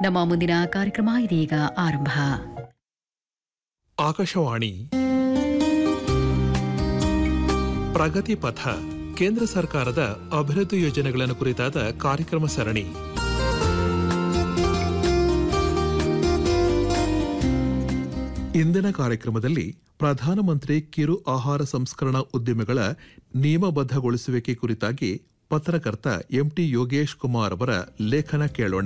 ನಮ್ಮ ಮುಂದಿನ ಕಾರ್ಯಕ್ರಮ ಇದೀಗ ಆರಂಭ ಆಕಾಶವಾಣಿ ಪ್ರಗತಿ ಪಥ ಕೇಂದ್ರ ಸರ್ಕಾರದ ಅಭಿವೃದ್ಧಿ ಯೋಜನೆಗಳನ್ನು ಕುರಿತಾದ ಕಾರ್ಯಕ್ರಮ ಸರಣಿ ಇಂದಿನ ಕಾರ್ಯಕ್ರಮದಲ್ಲಿ ಪ್ರಧಾನಮಂತ್ರಿ ಕಿರು ಆಹಾರ ಸಂಸ್ಕರಣಾ ಉದ್ಯಮಿಗಳ ನಿಯಮಬದ್ಧಗೊಳಿಸುವಿಕೆ ಕುರಿತಾಗಿ ಪತ್ರಕರ್ತ ಎಂಟಿ ಯೋಗೇಶ್ ಕುಮಾರ್ ಅವರ ಲೇಖನ ಕೇಳೋಣ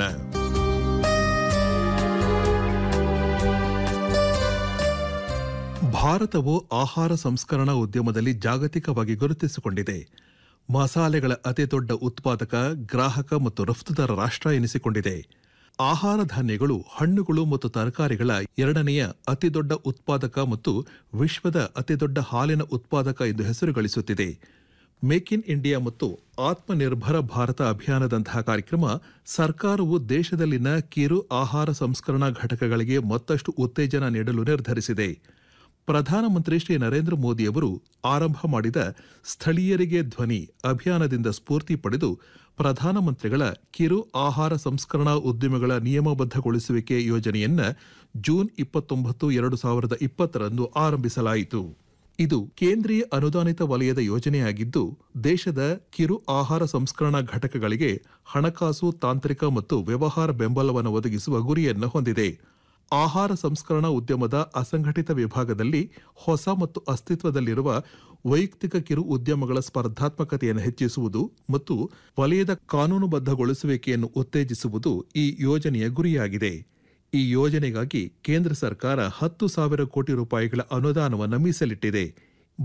ಭಾರತವು ಆಹಾರ ಸಂಸ್ಕರಣಾ ಉದ್ಯಮದಲ್ಲಿ ಜಾಗತಿಕವಾಗಿ ಗುರುತಿಸಿಕೊಂಡಿದೆ ಮಸಾಲೆಗಳ ಅತಿದೊಡ್ಡ ಉತ್ಪಾದಕ ಗ್ರಾಹಕ ಮತ್ತು ರಫ್ತುದಾರ ರಾಷ್ಟ್ರ ಎನಿಸಿಕೊಂಡಿದೆ ಆಹಾರ ಧಾನ್ಯಗಳು ಹಣ್ಣುಗಳು ಮತ್ತು ತರಕಾರಿಗಳ ಎರಡನೆಯ ಅತಿದೊಡ್ಡ ಉತ್ಪಾದಕ ಮತ್ತು ವಿಶ್ವದ ಅತಿದೊಡ್ಡ ಹಾಲಿನ ಉತ್ಪಾದಕ ಎಂದು ಹೆಸರು ಗಳಿಸುತ್ತಿದೆ ಮೇಕ್ ಇನ್ ಇಂಡಿಯಾ ಮತ್ತು ಆತ್ಮನಿರ್ಭರ ಭಾರತ ಅಭಿಯಾನದಂತಹ ಕಾರ್ಯಕ್ರಮ ಸರ್ಕಾರವು ದೇಶದಲ್ಲಿನ ಕಿರು ಆಹಾರ ಸಂಸ್ಕರಣಾ ಘಟಕಗಳಿಗೆ ಮತ್ತಷ್ಟು ಉತ್ತೇಜನ ನೀಡಲು ನಿರ್ಧರಿಸಿದೆ ಪ್ರಧಾನಮಂತ್ರಿ ಶ್ರೀ ನರೇಂದ್ರ ಮೋದಿಯವರು ಆರಂಭ ಮಾಡಿದ ಸ್ಥಳೀಯರಿಗೆ ಧ್ವನಿ ಅಭಿಯಾನದಿಂದ ಸ್ಫೂರ್ತಿ ಪಡೆದು ಪ್ರಧಾನಮಂತ್ರಿಗಳ ಕಿರು ಆಹಾರ ಸಂಸ್ಕರಣಾ ಉದ್ಯಮಗಳ ನಿಯಮಬದ್ಧಗೊಳಿಸುವಿಕೆ ಯೋಜನೆಯನ್ನ ಜೂನ್ ಇಪ್ಪತ್ತೊಂಬತ್ತು ಎರಡು ಸಾವಿರದ ಇಪ್ಪತ್ತರಂದು ಆರಂಭಿಸಲಾಯಿತು ಇದು ಕೇಂದ್ರೀಯ ಅನುದಾನಿತ ವಲಯದ ಯೋಜನೆಯಾಗಿದ್ದು ದೇಶದ ಕಿರು ಆಹಾರ ಸಂಸ್ಕರಣಾ ಘಟಕಗಳಿಗೆ ಹಣಕಾಸು ತಾಂತ್ರಿಕ ಮತ್ತು ವ್ಯವಹಾರ ಬೆಂಬಲವನ್ನು ಒದಗಿಸುವ ಗುರಿಯನ್ನು ಹೊಂದಿದೆ ಆಹಾರ ಸಂಸ್ಕರಣಾ ಉದ್ಯಮದ ಅಸಂಘಟಿತ ವಿಭಾಗದಲ್ಲಿ ಹೊಸ ಮತ್ತು ಅಸ್ತಿತ್ವದಲ್ಲಿರುವ ವೈಯಕ್ತಿಕ ಕಿರು ಉದ್ಯಮಗಳ ಸ್ಪರ್ಧಾತ್ಮಕತೆಯನ್ನು ಹೆಚ್ಚಿಸುವುದು ಮತ್ತು ವಲಯದ ಕಾನೂನುಬದ್ಧಗೊಳಿಸುವಿಕೆಯನ್ನು ಉತ್ತೇಜಿಸುವುದು ಈ ಯೋಜನೆಯ ಗುರಿಯಾಗಿದೆ ಈ ಯೋಜನೆಗಾಗಿ ಕೇಂದ್ರ ಸರ್ಕಾರ ಹತ್ತು ಸಾವಿರ ಕೋಟಿ ರೂಪಾಯಿಗಳ ಅನುದಾನವನ್ನು ಮೀಸಲಿಟ್ಟಿದೆ